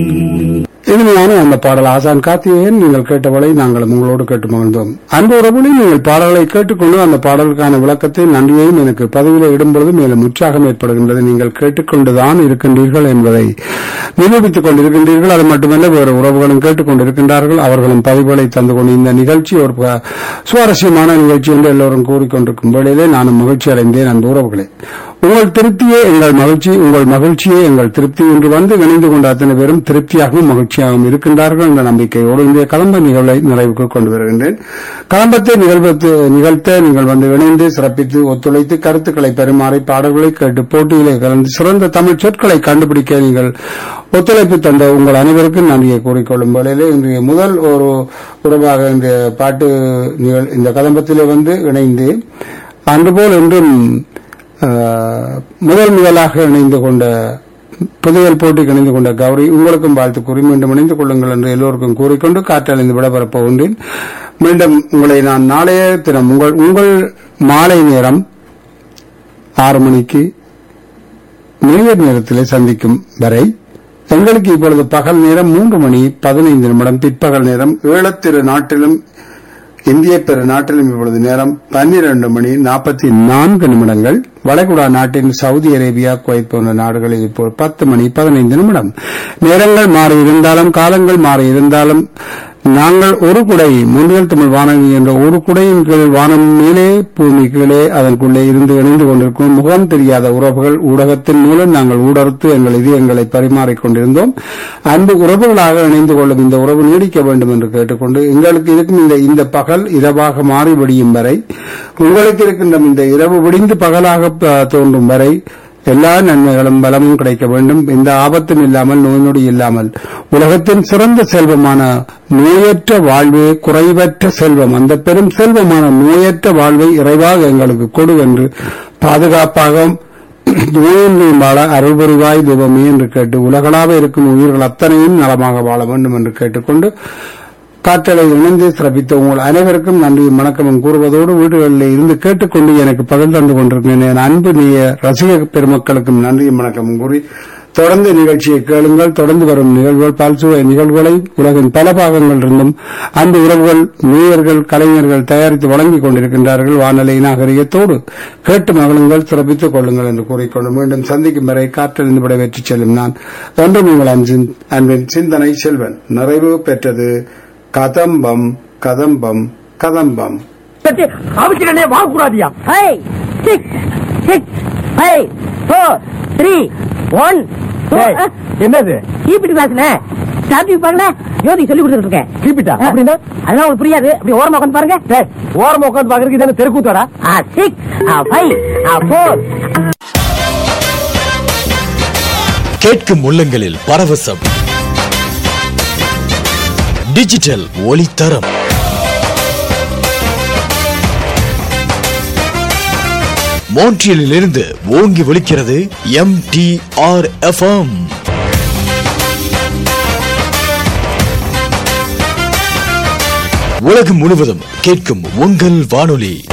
இனிமையான அந்த பாடல் ஆசான் கார்த்திகேயன் நீங்கள் கேட்டவளை நாங்கள் உங்களோடு கேட்டு மகிழ்ந்தோம் அன்பு உறவுகளில் நீங்கள் பாடல்களை கேட்டுக்கொண்டு அந்த பாடலுக்கான விளக்கத்தை நன்றியையும் எனக்கு பதவியில் இடும்பொழுது மேலும் உற்சாகம் ஏற்படுகின்றது நீங்கள் கேட்டுக்கொண்டுதான் இருக்கின்றீர்கள் என்பதை நிரூபித்துக் கொண்டிருக்கின்றீர்கள் அது மட்டுமல்ல வேறு உறவுகளும் கேட்டுக்கொண்டிருக்கின்றார்கள் அவர்களும் பதிவுகளை தந்து கொண்டு இந்த நிகழ்ச்சி ஒரு ப- சுவாரஸ்யமான நிகழ்ச்சி என்று எல்லோரும் கூறிக்கொண்டிருக்கும் வேளையிலே நானும் மகிழ்ச்சி அடைந்தேன் அன்பு உறவுகளே உங்கள் திருப்தியே எங்கள் மகிழ்ச்சி உங்கள் மகிழ்ச்சியே எங்கள் திருப்தி என்று வந்து இணைந்து கொண்ட அத்தனை பேரும் திருப்தியாகவும் மகிழ்ச்சியாகவும் இருக்கின்றார்கள் என்ற நம்பிக்கையோடு இன்றைய கலம்ப நிகழ்வை நிறைவுக்கு கொண்டு வருகின்றேன் கலம்பத்தை நிகழ்வத்து நிகழ்த்த நீங்கள் வந்து இணைந்து சிறப்பித்து ஒத்துழைத்து கருத்துக்களை பரிமாறி பாடல்களை கேட்டு போட்டியிலே கலந்து சிறந்த தமிழ் சொற்களை கண்டுபிடிக்க நீங்கள் ஒத்துழைப்பு தந்த உங்கள் அனைவருக்கும் நன்றியை கூறிக்கொள்ளும் வேளையிலே இன்றைய முதல் ஒரு உறவாக இந்த பாட்டு நிகழ் இந்த கலம்பத்திலே வந்து இணைந்து அன்றுபோல் என்றும் ஆஹ், முதல் முதலாக இணைந்து கொண்ட புதையல் போட்டிக்கு இணைந்து கொண்ட கௌரி உங்களுக்கும் வாழ்த்து கூறி மீண்டும் இணைந்து கொள்ளுங்கள் என்று எல்லோருக்கும் கூறிக்கொண்டு காற்றழிந்து விடப்பெறப் போகின்றேன் மீண்டும் உங்களை நான் நாளைய தினம் உங்கள் உங்கள் மாலை நேரம் ஆறு மணிக்கு நியூயர் நேரத்திலே சந்திக்கும் வரை எங்களுக்கு இப்பொழுது பகல் நேரம் மூன்று மணி பதினைந்து நிமிடம் பிற்பகல் நேரம் ஈழத்திரு நாட்டிலும் இந்திய பெரு நாட்டிலும் இப்பொழுது நேரம் பன்னிரண்டு மணி நாற்பத்தி நான்கு நிமிடங்கள் வளைகுடா நாட்டின் சவுதி அரேபியா குவைத் போன்ற நாடுகளில் இப்போ பத்து மணி பதினைந்து நிமிடம் நேரங்கள் மாறி இருந்தாலும் காலங்கள் மாறி இருந்தாலும் நாங்கள் ஒரு குடை முன்னில் தமிழ் வானொலி என்ற ஒரு குடையின் கீழ் வானம் மேலே பூமி கீழே அதற்குள்ளே இருந்து இணைந்து கொண்டிருக்கும் முகம் தெரியாத உறவுகள் ஊடகத்தின் மூலம் நாங்கள் ஊடறுத்து எங்கள் இதயங்களை பரிமாறிக் கொண்டிருந்தோம் அன்பு உறவுகளாக இணைந்து கொள்ளும் இந்த உறவு நீடிக்க வேண்டும் என்று கேட்டுக்கொண்டு எங்களுக்கு இருக்கும் இந்த இந்த பகல் இரவாக மாறி விடியும் வரை உங்களுக்கு இருக்கின்ற இந்த இரவு விடிந்து பகலாக அஹ், தோன்றும் வரை எல்லா நன்மைகளும் பலமும் கிடைக்க வேண்டும் எந்த ஆபத்தும் இல்லாமல் நோய் நொடி இல்லாமல் உலகத்தின் சிறந்த செல்வமான நோயற்ற வாழ்வே குறைவற்ற செல்வம் அந்த பெரும் செல்வமான நோயற்ற வாழ்வை இறைவாக எங்களுக்கு கொடு என்று பாதுகாப்பாக நோயின்மையும் வாழ அருள் புரிவாய் தெய்வமே என்று கேட்டு உலகளாக இருக்கும் உயிர்கள் அத்தனையும் நலமாக வாழ வேண்டும் என்று கேட்டுக்கொண்டு காற்றலை இணைந்து சிறப்பித்த உங்கள் அனைவருக்கும் நன்றியும் வணக்கமும் கூறுவதோடு வீடுகளில் இருந்து கேட்டுக்கொண்டு எனக்கு பகிர்ந்து தந்து கொண்டிருக்கிறேன் என் அன்பு நீய ரசிக பெருமக்களுக்கும் நன்றியும் வணக்கமும் கூறி தொடர்ந்து நிகழ்ச்சியை கேளுங்கள் தொடர்ந்து வரும் நிகழ்வுகள் பல்சுவை நிகழ்வுகளை உலகின் பல பாகங்களிலிருந்தும் அந்த உறவுகள் நேயர்கள் கலைஞர்கள் தயாரித்து வழங்கிக் கொண்டிருக்கின்றார்கள் வானொலி நாகரிகத்தோடு கேட்டு மகளுங்கள் சிறப்பித்துக் கொள்ளுங்கள் என்று கூறிக்கொண்டு மீண்டும் சந்திக்கும் வரை காற்றிலிருந்து விடைபெற்றுச் செல்லும் நான் ஒன்றும் உங்கள் அன்பின் அன்பின் சிந்தனை செல்வன் நிறைவு பெற்றது கதம்பம் கதம்பம் கதம்பம் அவசியம் வாங்கக்கூடாதியா five six six five four three one என்னது கீப்பிட்டு கிளாஸ்ல ஸ்டார்டிங் பாருங்க ஜோதி சொல்லி கொடுத்துட்டு இருக்கேன் கீப்பிட்டா அப்படின்னா அதெல்லாம் உங்களுக்கு புரியாது அப்படி ஓரமா உட்காந்து பாருங்க டேய், ஓரமா உட்காந்து பாக்குறதுக்கு இதான தெருக்கூத்தாடா சிக்ஸ் ஃபைவ் ஃபோர் கேட்கும் உள்ளங்களில் பரவசம் டிஜிட்டல் ஒளித்தரம் மோன்ட்ரியலில் இருந்து ஓங்கி ஒலிக்கிறது எம் டி ஆர் எஃப்எம் உலகம் முழுவதும் கேட்கும் உங்கள் வானொலி